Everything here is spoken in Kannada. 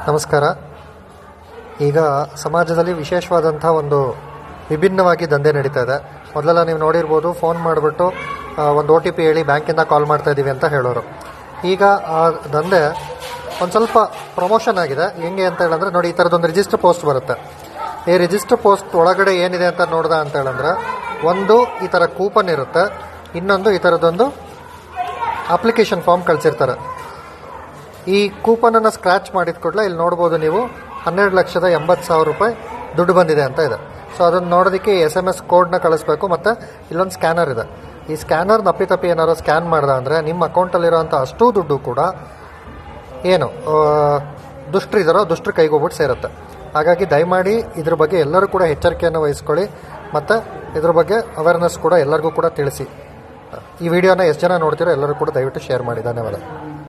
ನಮಸ್ಕಾರ ಈಗ ಸಮಾಜದಲ್ಲಿ ವಿಶೇಷವಾದಂಥ ಒಂದು ವಿಭಿನ್ನವಾಗಿ ದಂಧೆ ನಡೀತಾ ಇದೆ ಮೊದಲೆಲ್ಲ ನೀವು ನೋಡಿರ್ಬೋದು ಫೋನ್ ಮಾಡಿಬಿಟ್ಟು ಒಂದು ಒ ಟಿ ಪಿ ಹೇಳಿ ಬ್ಯಾಂಕಿಂದ ಕಾಲ್ ಮಾಡ್ತಾ ಇದ್ದೀವಿ ಅಂತ ಹೇಳೋರು ಈಗ ಆ ದಂಧೆ ಒಂದು ಸ್ವಲ್ಪ ಪ್ರಮೋಷನ್ ಆಗಿದೆ ಹೆಂಗೆ ಅಂತ ಹೇಳಂದ್ರೆ ನೋಡಿ ಈ ಥರದೊಂದು ರಿಜಿಸ್ಟರ್ ಪೋಸ್ಟ್ ಬರುತ್ತೆ ಈ ರಿಜಿಸ್ಟರ್ ಪೋಸ್ಟ್ ಒಳಗಡೆ ಏನಿದೆ ಅಂತ ನೋಡ್ದ ಅಂತ ಹೇಳಂದ್ರೆ ಒಂದು ಈ ಥರ ಕೂಪನ್ ಇರುತ್ತೆ ಇನ್ನೊಂದು ಈ ಥರದೊಂದು ಅಪ್ಲಿಕೇಶನ್ ಫಾರ್ಮ್ ಕಳಿಸಿರ್ತಾರೆ ಈ ಕೂಪನನ್ನು ಸ್ಕ್ರ್ಯಾಚ್ ಮಾಡಿದ ಕೂಡಲೇ ಇಲ್ಲಿ ನೋಡ್ಬೋದು ನೀವು ಹನ್ನೆರಡು ಲಕ್ಷದ ಎಂಬತ್ತು ಸಾವಿರ ರೂಪಾಯಿ ದುಡ್ಡು ಬಂದಿದೆ ಅಂತ ಇದೆ ಸೊ ಅದನ್ನು ನೋಡೋದಕ್ಕೆ ಎಸ್ ಎಮ್ ಎಸ್ ಕೋಡ್ನ ಕಳಿಸ್ಬೇಕು ಮತ್ತು ಇಲ್ಲೊಂದು ಸ್ಕ್ಯಾನರ್ ಇದೆ ಈ ಸ್ಕ್ಯಾನರ್ ನಪ್ಪಿತಪ್ಪಿ ಏನಾದ್ರು ಸ್ಕ್ಯಾನ್ ಮಾಡ್ದೆ ಅಂದರೆ ನಿಮ್ಮ ಅಕೌಂಟಲ್ಲಿರೋಂಥ ಅಷ್ಟೂ ದುಡ್ಡು ಕೂಡ ಏನು ಆ, ದುಷ್ಟರಿದ್ದಾರೋ ದುಷ್ಟರ ಕೈಗೆ ಹೋಗ್ಬಿಟ್ಟು ಸೇರುತ್ತೆ ಹಾಗಾಗಿ ದಯಮಾಡಿ ಇದ್ರ ಬಗ್ಗೆ ಎಲ್ಲರೂ ಕೂಡ ಎಚ್ಚರಿಕೆಯನ್ನು ವಹಿಸ್ಕೊಳ್ಳಿ ಮತ್ತು ಇದ್ರ ಬಗ್ಗೆ ಅವೇರ್ನೆಸ್ ಕೂಡ ಎಲ್ಲರಿಗೂ ಕೂಡ ತಿಳಿಸಿ ಈ ವಿಡಿಯೋನ ಎಷ್ಟು ಜನ ನೋಡ್ತೀರೋ ಎಲ್ಲರೂ ಕೂಡ ದಯವಿಟ್ಟು ಶೇರ್ ಮಾಡಿ ಧನ್ಯವಾದ